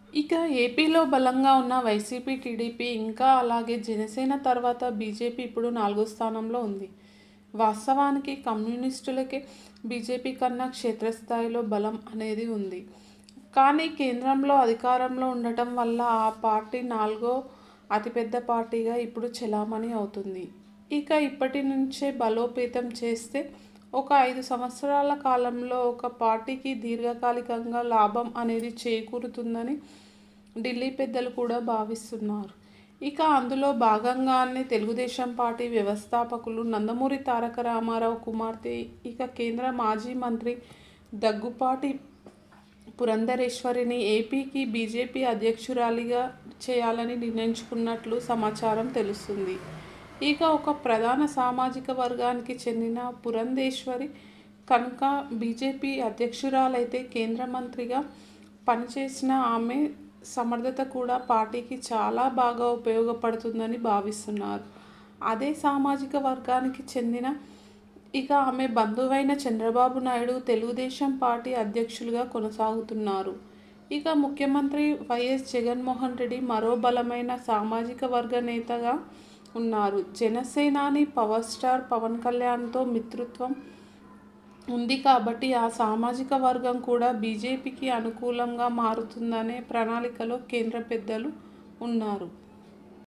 ఇక ఏపీలో బలంగా ఉన్న వైసీపీ టీడీపీ ఇంకా అలాగే జనసేన తర్వాత బీజేపీ ఇప్పుడు నాలుగో స్థానంలో ఉంది వాస్తవానికి కమ్యూనిస్టులకే బీజేపీ కన్నా క్షేత్రస్థాయిలో బలం అనేది ఉంది కానీ కేంద్రంలో అధికారంలో ఉండటం వల్ల ఆ పార్టీ నాలుగో అతిపెద్ద పార్టీగా ఇప్పుడు చెలామణి అవుతుంది ఇక ఇప్పటి నుంచే బలోపేతం చేస్తే ఒక ఐదు సంవత్సరాల కాలంలో ఒక పార్టీకి దీర్ఘకాలికంగా లాభం అనేది చేకూరుతుందని ఢిల్లీ పెద్దలు కూడా భావిస్తున్నారు ఇక అందులో భాగంగానే తెలుగుదేశం పార్టీ వ్యవస్థాపకులు నందమూరి తారక రామారావు కుమార్తె ఇక కేంద్ర మాజీ మంత్రి దగ్గుపాటి పురంధరేశ్వరిని ఏపీకి బీజేపీ అధ్యక్షురాలిగా చేయాలని నిర్ణయించుకున్నట్లు సమాచారం తెలుస్తుంది ఇక ఒక ప్రధాన సామాజిక వర్గానికి చెందిన పురంధేశ్వరి కనుక బీజేపీ అధ్యక్షురాలైతే కేంద్ర మంత్రిగా పనిచేసిన ఆమె సమర్థత కూడా పార్టీకి చాలా బాగా ఉపయోగపడుతుందని భావిస్తున్నారు అదే సామాజిక వర్గానికి చెందిన ఇక ఆమె బంధువైన చంద్రబాబు నాయుడు తెలుగుదేశం పార్టీ అధ్యక్షులుగా కొనసాగుతున్నారు ఇక ముఖ్యమంత్రి వైఎస్ జగన్మోహన్ రెడ్డి మరో బలమైన సామాజిక వర్గ నేతగా ఉన్నారు జనసేనాని పవర్ స్టార్ పవన్ కళ్యాణ్తో మిత్రత్వం ఉంది కాబట్టి ఆ సామాజిక వర్గం కూడా బీజేపీకి అనుకూలంగా మారుతుందనే ప్రణాళికలో కేంద్ర పెద్దలు ఉన్నారు